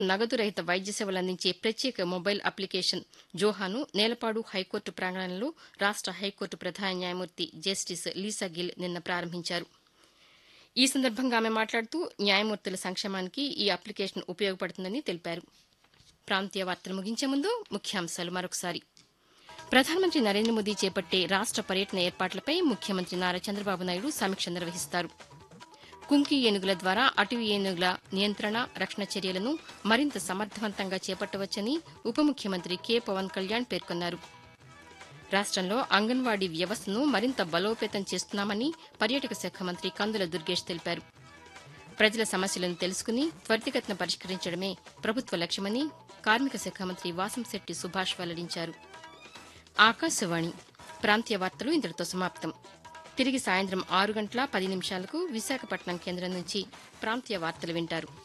నగదు రహిత వైద్య సేవలు అందించే ప్రత్యేక మొబైల్ అప్లికేషన్ జోహాను నేలపాడు హైకోర్టు ప్రాంగణంలో రాష్ట హైకోర్టు ప్రధాన న్యాయమూర్తి జస్టిస్ లీసా గిల్ నిన్న ప్రారంభించారు ఈ సందర్భంగా ఆమె మాట్లాడుతూ న్యాయమూర్తుల సంక్షేమానికి ఈ అప్లికేషన్ ఉపయోగపడుతుందని తెలిపారు ప్రాంతీయ వార్తలు ముగించే ముందు ముఖ్యాంశాలు మరొకసారి ప్రధానమంత్రి నరేంద్ర మోదీ చేపట్టే రాష్ట పర్యటన ఏర్పాట్లపై ముఖ్యమంత్రి నారా చంద్రబాబు నాయుడు సమీక్ష నిర్వహిస్తారు కుంకి ఏనుగుల ద్వారా అటవీ ఏనుగుల నియంత్రణ రక్షణ చర్యలను మరింత సమర్థవంతంగా చేపట్టవచ్చని ఉప ముఖ్యమంత్రి కె పవన్ కళ్యాణ్ పేర్కొన్నారు రాష్టంలో అంగన్వాడీ వ్యవస్థను మరింత బలోపేతం చేస్తున్నామని పర్యాటక శాఖ మంత్రి కందుల దుర్గేష్ తెలిపారు ప్రజల సమస్యలను తెలుసుకుని త్వరితగతిన పరిష్కరించడమే ప్రభుత్వ లక్ష్యమని కార్మిక శాఖ మంత్రి వాసంశెట్టి సుభాష్ వెల్లడించారు ఆకాశవాణి ప్రాంతీయ వార్తలు ఇంతటితో సమాప్తం తిరిగి సాయంత్రం ఆరు గంటల పది నిమిషాలకు విశాఖపట్నం కేంద్రం నుంచి ప్రాంతీయ వార్తలు వింటారు